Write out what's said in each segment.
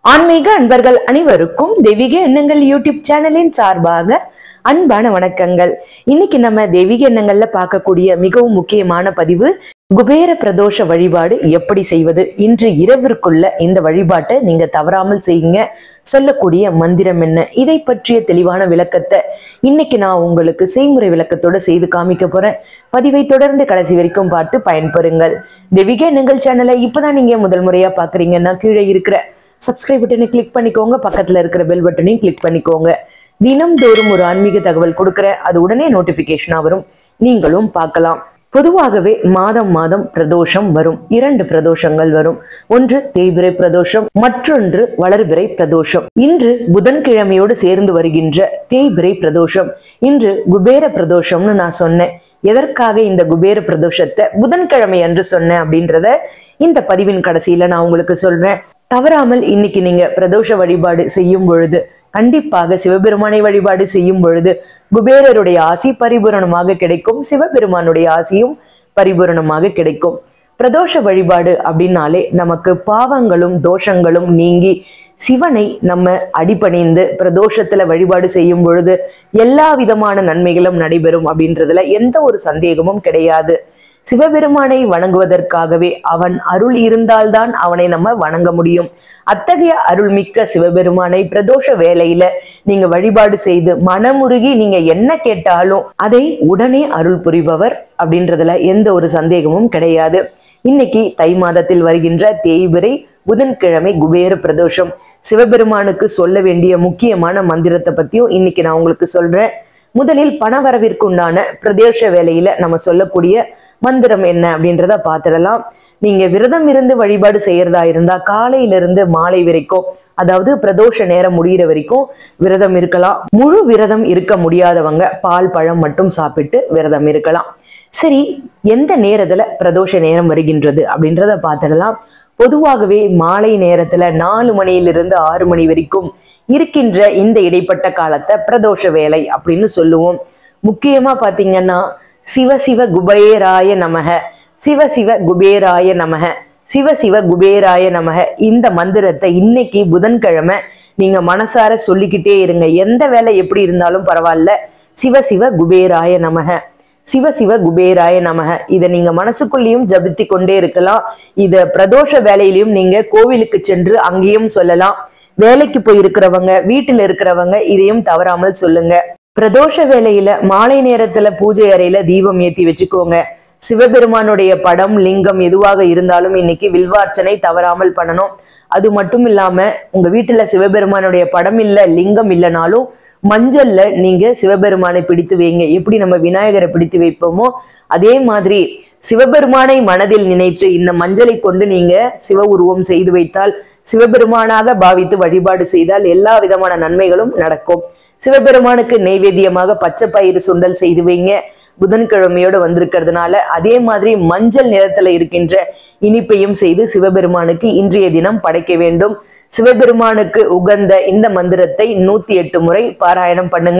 ஆன்மீக அன்பர்கள் அனைவருக்கும் தெய்வீக எண்ணங்கள் யூடியூப் சேனலின் சார்பாக அன்பான வணக்கங்கள் இன்னைக்கு நம்ம தெய்வீக எண்ணங்கள்ல பார்க்கக்கூடிய மிகவும் முக்கியமான பதிவு குபேர பிரதோஷ வழிபாடு எப்படி செய்வது இன்று இரவிற்குள்ள இந்த வழிபாட்டை நீங்க தவறாமல் செய்யுங்க சொல்லக்கூடிய மந்திரம் என்ன இதை பற்றிய தெளிவான விளக்கத்தை இன்னைக்கு நான் உங்களுக்கு செய்முறை விளக்கத்தோட செய்து காமிக்க போறேன் பதிவை தொடர்ந்து கடைசி வரைக்கும் பார்த்து பயன்பெறுங்கள் தெய்வீக எண்ணங்கள் சேனலை இப்பதான் நீங்க முதல் முறையா பாக்குறீங்கன்னா கீழே இருக்கிற சப்ஸ்கிரைப் பட்டனை கிளிக் பண்ணிக்கோங்க பக்கத்துல இருக்கிற பெல் பட்டனையும் கிளிக் பண்ணிக்கோங்க தினம்தோறும் ஒரு ஆன்மீக தகவல் கொடுக்குறேன் அது உடனே நோட்டிபிகேஷனா வரும் நீங்களும் பார்க்கலாம் பொதுவாகவே மாதம் மாதம் பிரதோஷம் வரும் இரண்டு பிரதோஷங்கள் வரும் ஒன்று தேய்பிறை பிரதோஷம் மற்றொன்று வளர்பிறை பிரதோஷம் இன்று புதன்கிழமையோடு சேர்ந்து வருகின்ற தேய்பிறை பிரதோஷம் இன்று குபேர பிரதோஷம்னு நான் சொன்னேன் எதற்காக இந்த குபேர பிரதோஷத்தை புதன்கிழமை அன்று சொன்னேன் அப்படின்றத இந்த பதிவின் கடைசியில நான் உங்களுக்கு சொல்றேன் தவறாமல் இன்னைக்கு நீங்க பிரதோஷ வழிபாடு செய்யும் பொழுது கண்டிப்பாக சிவபெருமானை வழிபாடு செய்யும் பொழுது குபேரருடைய ஆசி பரிபூரணமாக கிடைக்கும் சிவபெருமானுடைய ஆசியும் பரிபூரணமாக கிடைக்கும் பிரதோஷ வழிபாடு அப்படின்னாலே நமக்கு பாவங்களும் தோஷங்களும் நீங்கி சிவனை நம்ம அடிபணிந்து பிரதோஷத்துல வழிபாடு செய்யும் பொழுது எல்லா விதமான நன்மைகளும் நடைபெறும் அப்படின்றதுல எந்த ஒரு சந்தேகமும் கிடையாது சிவபெருமானை வணங்குவதற்காகவே அவன் அருள் இருந்தால்தான் அவனை நம்ம வணங்க முடியும் அத்தகைய அருள்மிக்க சிவபெருமானை பிரதோஷ வேலையில நீங்க வழிபாடு செய்து மனமுருகி நீங்க என்ன கேட்டாலும் அதை உடனே அருள் புரிபவர் அப்படின்றதுல எந்த ஒரு சந்தேகமும் கிடையாது இன்னைக்கு தை மாதத்தில் வருகின்ற தேய்பிறை புதன்கிழமை குபேர பிரதோஷம் சிவபெருமானுக்கு சொல்ல வேண்டிய முக்கியமான மந்திரத்தை பத்தியும் இன்னைக்கு நான் உங்களுக்கு சொல்றேன் முதலில் பணவரவிற்கு உண்டான பிரதேச வேலையில நம்ம சொல்லக்கூடிய மந்திரம் என்ன அப்படின்றத பார்த்துடலாம் நீங்க விரதம் இருந்து வழிபாடு செய்யறதா இருந்தா காலையிலிருந்து மாலை வரைக்கும் அதாவது பிரதோஷ நேரம் முடிகிற வரைக்கும் விரதம் இருக்கலாம் முழு விரதம் இருக்க முடியாதவங்க பால் பழம் மட்டும் சாப்பிட்டு விரதம் இருக்கலாம் சரி எந்த நேரத்துல பிரதோஷ நேரம் வருகின்றது அப்படின்றத பார்த்துடலாம் பொதுவாகவே மாலை நேரத்துல நாலு மணியிலிருந்து ஆறு மணி வரைக்கும் இருக்கின்ற இந்த இடைப்பட்ட காலத்தை பிரதோஷ வேலை அப்படின்னு சொல்லுவோம் முக்கியமா பாத்தீங்கன்னா சிவ சிவ குபேராய நமக சிவ சிவ குபேராய நமக சிவ சிவ குபேராய நமக இந்த மந்திரத்தை இன்னைக்கு புதன்கிழமை நீங்க மனசார சொல்லிக்கிட்டே இருங்க எந்த வேலை எப்படி இருந்தாலும் பரவாயில்ல சிவ சிவ குபேராய நமக சிவ சிவ குபேராய நமக இதை நீங்க மனசுக்குள்ளேயும் ஜபித்து கொண்டே இருக்கலாம் இத பிரதோஷ வேலையிலையும் நீங்க கோவிலுக்கு சென்று அங்கேயும் சொல்லலாம் வேலைக்கு போய் இருக்கிறவங்க வீட்டுல இருக்கிறவங்க இதையும் தவறாமல் சொல்லுங்க பிரதோஷ வேலையில மாலை நேரத்துல பூஜை அறையில தீபம் ஏத்தி வச்சுக்கோங்க சிவபெருமானுடைய படம் லிங்கம் எதுவாக இருந்தாலும் இன்னைக்கு வில்வார்ச்சனை தவறாமல் பண்ணணும் அது மட்டும் இல்லாம உங்க வீட்டுல சிவபெருமானுடைய படம் இல்ல லிங்கம் இல்லைனாலும் மஞ்சள்ல நீங்க சிவபெருமானை பிடித்து வைங்க எப்படி நம்ம விநாயகரை பிடித்து வைப்போமோ அதே மாதிரி சிவபெருமானை மனதில் நினைத்து இந்த மஞ்சளை கொண்டு நீங்க சிவ உருவம் செய்து வைத்தால் சிவபெருமானாக பாவித்து வழிபாடு செய்தால் எல்லா விதமான நன்மைகளும் நடக்கும் சிவபெருமானுக்கு நெய்வேத்தியமாக பச்சை பயிறு சுண்டல் செய்து வைங்க புதன்கிழமையோட வந்திருக்கிறதுனால அதே மாதிரி மஞ்சள் நிறத்துல இருக்கின்ற இனிப்பையும் செய்து சிவபெருமானுக்கு இன்றைய தினம் படைக்க வேண்டும் சிவபெருமானுக்கு உகந்த இந்த மந்திரத்தை நூத்தி எட்டு முறை பாராயணம் பண்ணுங்க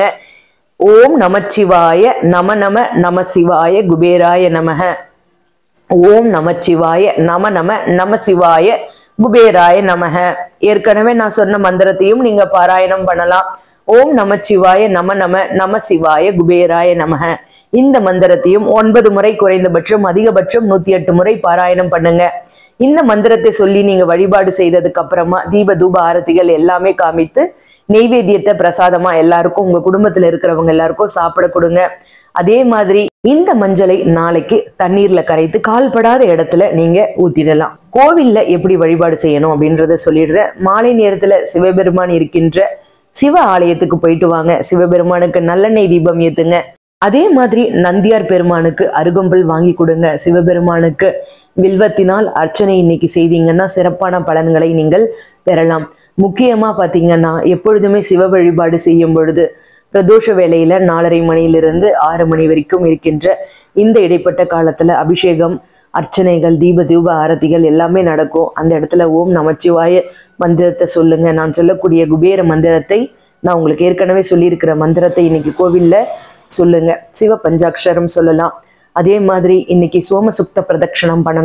ஓம் நமச்சிவாய நம நம நம சிவாய குபேராய நமக ஓம் நமச்சிவாய நம நம நம சிவாய குபேராய நமக ஏற்கனவே நான் சொன்ன மந்திரத்தையும் நீங்க பாராயணம் பண்ணலாம் ஓம் நமச்சிவாய நம நம நம சிவாய குபேராய நமக இந்த மந்திரத்தையும் ஒன்பது முறை குறைந்தபட்சம் அதிகபட்சம் நூத்தி எட்டு முறை பாராயணம் பண்ணுங்க இந்த மந்திரத்தை சொல்லி நீங்க வழிபாடு செய்ததுக்கு அப்புறமா தீப தூப ஆரத்திகள் எல்லாமே காமித்து நெய்வேத்தியத்தை பிரசாதமா எல்லாருக்கும் உங்க குடும்பத்துல இருக்கிறவங்க எல்லாருக்கும் சாப்பிட கொடுங்க அதே மாதிரி இந்த மஞ்சளை நாளைக்கு தண்ணீர்ல கரைத்து கால்படாத இடத்துல நீங்க ஊத்திடலாம் கோவில்ல எப்படி வழிபாடு செய்யணும் அப்படின்றத சொல்லிடுறேன் மாலை நேரத்துல சிவபெருமான் இருக்கின்ற சிவ ஆலயத்துக்கு போயிட்டு வாங்க சிவபெருமானுக்கு நல்லெண்ணெய் தீபம் ஏத்துங்க அதே மாதிரி நந்தியார் பெருமானுக்கு அருகம்புல் வாங்கி கொடுங்க சிவபெருமானுக்கு வில்வத்தினால் அர்ச்சனை இன்னைக்கு செய்தீங்கன்னா சிறப்பான பலன்களை நீங்கள் பெறலாம் முக்கியமா பாத்தீங்கன்னா எப்பொழுதுமே சிவ வழிபாடு செய்யும் பொழுது பிரதோஷ வேலையில நாலரை மணியிலிருந்து ஆறு மணி வரைக்கும் இருக்கின்ற இந்த இடைப்பட்ட காலத்துல அபிஷேகம் அர்ச்சனைகள் தீப தூப ஆரத்திகள் எல்லாமே நடக்கும் அந்த இடத்துல ஓம் நமச்சிவாய மந்திரத்தை சொல்லுங்க நான் சொல்லக்கூடிய குபேர மந்திரத்தை நான் உங்களுக்கு ஏற்கனவே சொல்லியிருக்கிற மந்திரத்தை இன்னைக்கு கோவில்ல சொல்லுங்க சிவ பஞ்சாட்சரம் சொல்லலாம் அதே மாதிரி இன்னைக்கு சோமசுக்த பிரதட்சணம் பண்ணணும்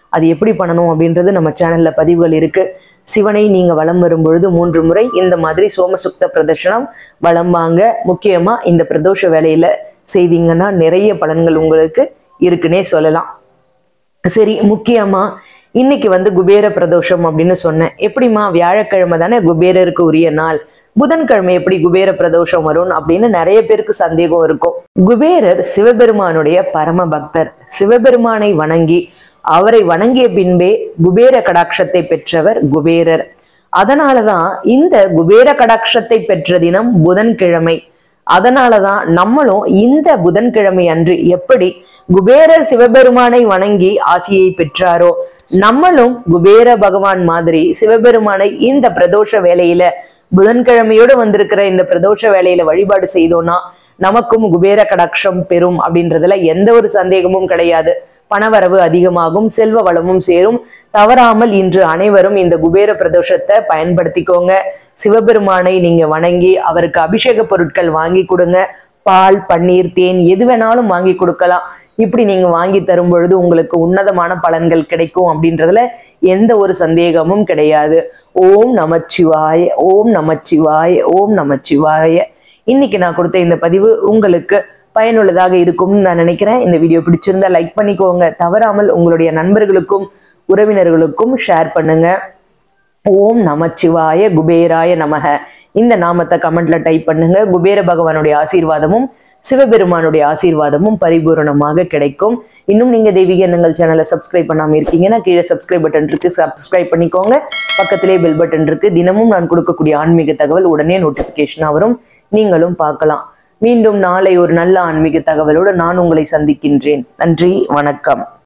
அது எப்படி பண்ணணும் அப்படின்றது நம்ம சேனல்ல பதிவுகள் இருக்கு சிவனை நீங்க வலம் வரும் பொழுது மூன்று முறை இந்த மாதிரி சோமசுக்த பிரதர்ஷனம் வலம் வாங்க முக்கியமா இந்த பிரதோஷ வேலையில செய்தீங்கன்னா நிறைய பலன்கள் உங்களுக்கு இருக்குன்னே சொல்லலாம் சரி முக்கியமா இன்னைக்கு வந்து குபேர பிரதோஷம் அப்படின்னு சொன்னேன் எப்படிம்மா வியாழக்கிழமை தானே குபேரருக்கு உரிய நாள் புதன்கிழமை எப்படி குபேர பிரதோஷம் வரும் அப்படின்னு நிறைய பேருக்கு சந்தேகம் இருக்கும் குபேரர் சிவபெருமானுடைய பரம பக்தர் சிவபெருமானை வணங்கி அவரை வணங்கிய பின்பே குபேர கடாட்சத்தை பெற்றவர் குபேரர் அதனாலதான் இந்த குபேர கடாட்சத்தை பெற்ற தினம் புதன்கிழமை அதனாலதான் நம்மளும் இந்த புதன்கிழமை அன்று எப்படி குபேரர் சிவபெருமானை வணங்கி ஆசியை பெற்றாரோ நம்மளும் குபேர பகவான் மாதிரி சிவபெருமானை இந்த பிரதோஷ வேலையில புதன்கிழமையோடு வந்திருக்கிற இந்த பிரதோஷ வேலையில வழிபாடு செய்தோம்னா நமக்கும் குபேர கடாட்சம் பெறும் அப்படின்றதுல எந்த ஒரு சந்தேகமும் கிடையாது பணவரவு அதிகமாகும் செல்வ வளமும் சேரும் தவறாமல் இன்று அனைவரும் இந்த குபேர பிரதோஷத்தை பயன்படுத்திக்கோங்க சிவபெருமானை நீங்க வணங்கி அவருக்கு அபிஷேக பொருட்கள் வாங்கி கொடுங்க பால் பன்னீர் தேன் எது வேணாலும் வாங்கி கொடுக்கலாம் இப்படி நீங்க வாங்கி தரும் பொழுது உங்களுக்கு உன்னதமான பலன்கள் கிடைக்கும் அப்படின்றதுல எந்த ஒரு சந்தேகமும் கிடையாது ஓம் நமச்சிவாய ஓம் நமச்சிவாய ஓம் நமச்சிவாய இன்னைக்கு நான் கொடுத்த இந்த பதிவு உங்களுக்கு பயனுள்ளதாக இருக்கும்னு நான் நினைக்கிறேன் இந்த வீடியோ பிடிச்சிருந்தா லைக் பண்ணிக்கோங்க தவறாமல் உங்களுடைய நண்பர்களுக்கும் உறவினர்களுக்கும் ஷேர் பண்ணுங்க ஓம் நமச்சிவாய குபேராய நமக இந்த நாமத்தை கமெண்ட்ல டைப் பண்ணுங்க குபேர பகவானுடைய ஆசீர்வாதமும் சிவபெருமானுடைய ஆசீர்வாதமும் பரிபூரணமாக கிடைக்கும் இன்னும் நீங்க தெய்வீக எண்ணங்கள் சேனலை சப்ஸ்கிரைப் பண்ணாம இருக்கீங்கன்னா கீழே சப்ஸ்கிரைப் பட்டன் இருக்கு சப்ஸ்கிரைப் பண்ணிக்கோங்க பக்கத்திலே பெல் பட்டன் இருக்கு தினமும் நான் கொடுக்கக்கூடிய ஆன்மீக தகவல் உடனே நோட்டிபிகேஷனா வரும் நீங்களும் பார்க்கலாம் மீண்டும் நாளை ஒரு நல்ல ஆன்மீக தகவலோடு நான் உங்களை சந்திக்கின்றேன் நன்றி வணக்கம்